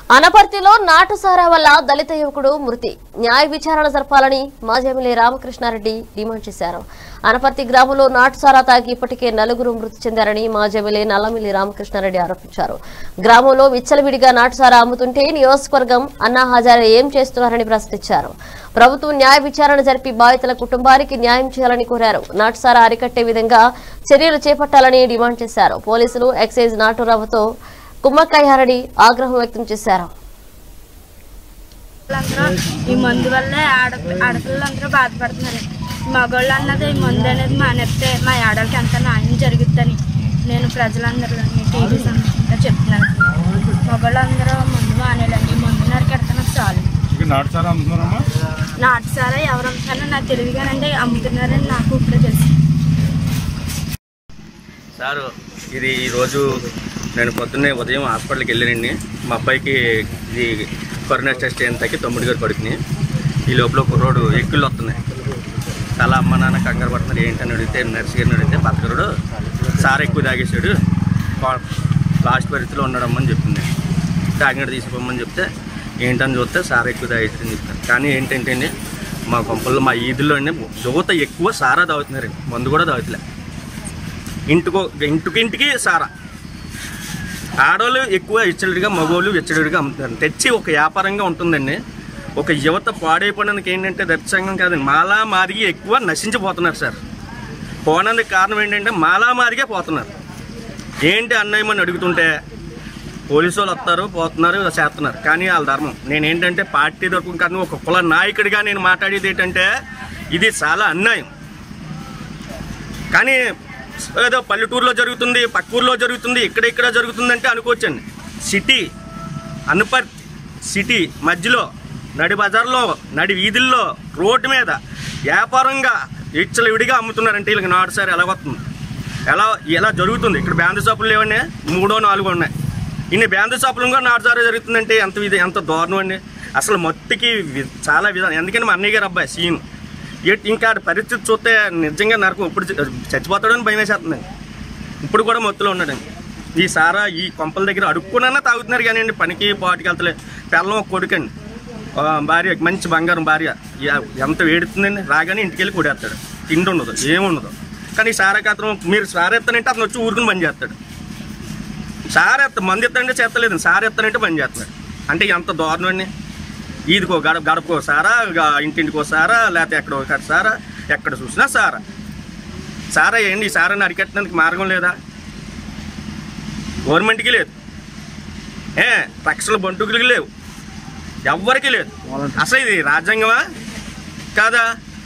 అనపర్తిలో నాటుసారా వల్ల దళిత యువకుడు మృతి న్యాయ విచారణ జరపాలని మాజీ ఎమ్మెల్యే రామకృష్ణారెడ్డి డిమాండ్ చేశారు అనపర్తి గ్రామంలో నాటుసారా తాగి ఇప్పటికే నలుగురు మృతి చెందారని మాజీ ఎమ్మెల్యే నల్లమిల్లి రామకృష్ణారెడ్డి ఆరోపించారు గ్రామంలో విచ్చలవిడిగా నాటుసారా అమ్ముతుంటే నియోజకవర్గం అన్నా హజారే ఏం చేస్తున్నారని ప్రశ్నించారు ప్రభుత్వం న్యాయ విచారణ జరిపి బాధితుల కుటుంబానికి న్యాయం చేయాలని కోరారు నాటుసారా అరికట్టే విధంగా చర్యలు చేపట్టాలని డిమాండ్ చేశారు పోలీసులు ఎక్సైజ్ నాటురావుతో కుమ్మక్కయ్యారని ఆగ్రహం వ్యక్తం చేశారు అందరూ ఈ మందు వల్లే ఆడ ఆడపిల్లలందరూ బాధపడుతున్నారు మగవాళ్ళు అన్నది ఈ మందు అనేది మానేస్తే మా ఆడవాళ్ళకి ఎంత న్యాయం జరుగుద్దని నేను ప్రజలందరూ టీవీ సందర్భంగా చెప్తున్నాను మగవాళ్ళందరూ మందు మానేయాలండి ఈ మందు నరికెడతాను చాలు ఇక నాటుసారా అమ్ముతున్నారమ్మా నాటు సారా ఎవరు అమ్ముతారో నాకు తెలియగానండి అమ్ముతున్నారని నాకు ఇప్పుడే తెలుసు సారు ఇది ఈరోజు నేను పొద్దున్నే ఉదయం హాస్పిటల్కి వెళ్ళానండి మా అబ్బాయికి ఇది కరోనా టెస్ట్ అయిన తగ్గి తమ్ముడు గారు పడుకుని ఈ లోపల కుర్రోడు ఎక్కుళ్ళు వస్తున్నాయి చాలా అమ్మ నాన్న కంగారు పడుతున్నారు ఏంటని అడిగితే నర్స్ గారిని అడిగితే పక్కరుడు సార్ ఎక్కువ తాగేశాడు పా- లాస్ట్ పరిస్థితిలో ఉన్నాడమ్మని చెప్పింది తాగినట్టు తీసిపోమని చెప్తే ఏంటని చూస్తే సార్ ఎక్కువ తాగేసాడని చెప్తారు కానీ ఏంటంటే అండి మా కొంపల్లో మా ఈదుల్లో అండి యువత ఎక్కువ సారా తాగుతున్నారండి మందు కూడా తాగుతలే ఇంటికో ఇంటికింటికి సారా ఆడవాళ్ళు ఎక్కువ ఇచ్చడిగా మగవాళ్ళు విచ్చడిగా అమ్ముతారు తెచ్చి ఒక వ్యాపారంగా ఉంటుందండి ఒక యువత పాడైపోవడానికి ఏంటంటే దర్శంగం కాదండి మాలా మాదిగి ఎక్కువ నశించిపోతున్నారు సార్ పోవడానికి కారణం ఏంటంటే మాలా మాదిగే పోతున్నారు ఏంటి అన్నయ్యమని అడుగుతుంటే పోలీసు వాళ్ళు వస్తారు పోతున్నారు చేస్తున్నారు కానీ వాళ్ళ ధర్మం నేను ఏంటంటే పార్టీ తరపున కానీ ఒక కుల నాయకుడిగా నేను మాట్లాడేది ఏంటంటే ఇది చాలా అన్యాయం కానీ ఏదో పల్లెటూరులో జరుగుతుంది పక్క ఊర్లో జరుగుతుంది ఇక్కడ ఇక్కడ జరుగుతుందంటే అనుకోవచ్చండి సిటీ అనుపర్ సిటీ మధ్యలో నడి బజార్లో నడి వీధుల్లో రోడ్డు మీద వ్యాపారంగా ఇచ్చలు విడిగా అమ్ముతున్నారంటే వీళ్ళకి నాటు సార్ ఎలా వస్తుంది ఎలా ఎలా జరుగుతుంది ఇక్కడ బ్యాం드 షాపులు లేవండి మూడో నాలుగో ఉన్నాయి ఇన్ని బ్యాం드 షాపులు కూడా నాటు సారే జరుగుతుందంటే ఎంత ఇది ఎంత దారుణం అండి అసలు మట్టికి వి- చాలా విధానం ఎందుకంటే మా అన్నయ్య గారు అబ్బాయి సీన్ ఏ- ఇంకా ఆడ పరిస్థితి చూస్తే నిజంగా నరకం ఇప్పుడు చ- చచ్చిపోతాడని భయం వేసేస్తుందండి ఇప్పుడు కూడా మొత్తులో ఉన్నాడండి ఈ సారా ఈ కొంపల దగ్గర అడుక్కున్నా తాగుతున్నారు కానీ అండి పనికి పాటికి వెళ్తలే పిల్లం ఒక కొడుకండి ఆ, భార్య మంచి బంగారం భార్య యా- ఎంత వేడుతుందండి రాగానే ఇంటికి వెళ్ళి కొడేస్తాడు తిండి ఉండదు ఏముండదు కానీ ఈ సారా కాత్రం మీరు సారా ఎత్తానంటే అతను వచ్చి ఊరుకుని పని చేస్తాడు సారా ఎత్త మంది ఎత్తానంటే చేస్తలేదు సారా ఎత్తానంటే పని చేస్తున్నాడు అంటే ఎంత దారుణం అండి ఈదికో గడప గడపకో సారా గా- ఇంటింటికో సారా లేకపోతే ఎక్కడో ఒకటి సారా ఎక్కడ చూసినా సారా సారా ఏంటి ఈ సారాన్ని అరికట్టడానికి మార్గం లేదా గవర్నమెంట్కి లేదు ఏ రక్షణ బంటుకులకి లేవు ఎవ్వరికి లేదు అసలు ఇది రాజ్యాంగమా కాదా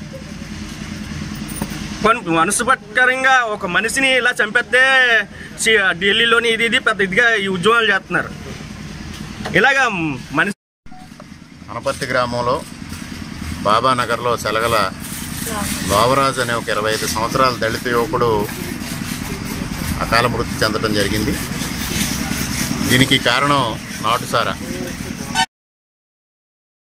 కొన్ని మనసు ప్రకారంగా ఒక మనిషిని ఇలా చంపేస్తే సి- ఢిల్లీలోని ఇది ఇది పెద్ద ఇదిగా ఈ ఉద్యమాలు చేస్తున్నారు ఇలాగా మనిషి అనపర్తి గ్రామంలో బాబానగర్లో సెలగల లోవరాజు అనే ఒక ఇరవై ఐదు సంవత్సరాల దళిత యువకుడు అకాల మృతి చెందడం జరిగింది దీనికి కారణం నాటుసారా